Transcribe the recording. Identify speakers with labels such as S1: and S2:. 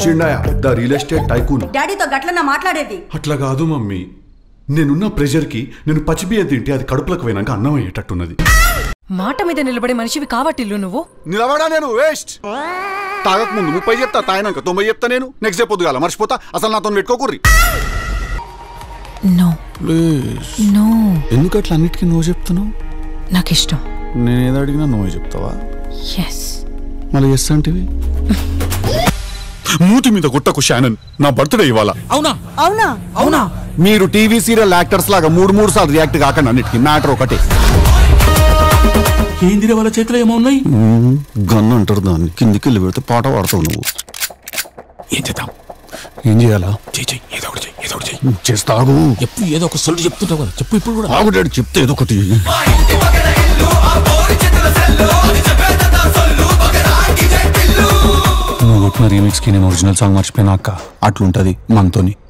S1: వచ్చిండా పెద్ద real estate tycoon
S2: డాడీతో గట్లన్నా మాట్లాడేది
S1: అట్లా కాదు మమ్మీ నేనున్న ప్రెషర్కి నేను పచ్చిబియ్యం తింటే అది కడుపులకు పోయినాక అన్నం అయ్యేటట్టున్నది
S3: మాట మీద నిలబడే మనిషివి కావట్టిల్లు నువ్వు
S1: నిలబడా నేను వేస్ట్ తాగక ముందు ముప్పై చెప్తా తాగినాక తొంభై చెప్తా నేను నెక్స్ట్ డే పొద్దుగాల మర్చిపోతా అసలు నాతో పెట్టుకోకుర్రి
S3: నో
S1: ప్లీజ్
S3: నో
S1: ఎందుకు అట్లా అన్నిటికీ నువ్వు చెప్తున్నావు
S3: నాకు ఇష్టం
S1: నేను ఏదో అడిగినా నువ్వే చెప్తావా
S3: ఎస్
S1: మళ్ళీ ఎస్ అంటివి మూతి మీద గుట్టకు షానన్ నా బర్త్డే ఇవాళ
S4: అవునా
S2: అవునా
S4: అవునా
S1: మీరు టీవీ సీరియల్ యాక్టర్స్ లాగా మూడు మూడు సార్లు రియాక్ట్ కాకండి అన్నిటికీ మ్యాటర్ ఒకటే
S4: ఏందిరే వాళ్ళ చేతిలో ఏమో ఉన్నాయి
S1: గన్ అంటారు దాన్ని కిందికి వెళ్ళి పెడితే పాట పాడతావు నువ్వు
S4: ఏం చేద్దాం
S1: ఏం చేయాలా
S4: చెయ్యి చెయ్యి ఏదో ఒకటి చెయ్యి ఏదో ఒకటి చెయ్యి
S1: చేస్తాగు
S4: ఎప్పుడు ఏదో ఒక సొల్లు చెప్తుంటావు కదా చెప్పు ఇప్పుడు కూడా
S1: ఆగుడాడు చెప్తే ఏదో ఒకటి నువ్వు కొట్టిన రీమిక్స్ కి నేను ఒరిజినల్ సాంగ్ మర్చిపోయినా అక్క అట్లుంటది మనతోని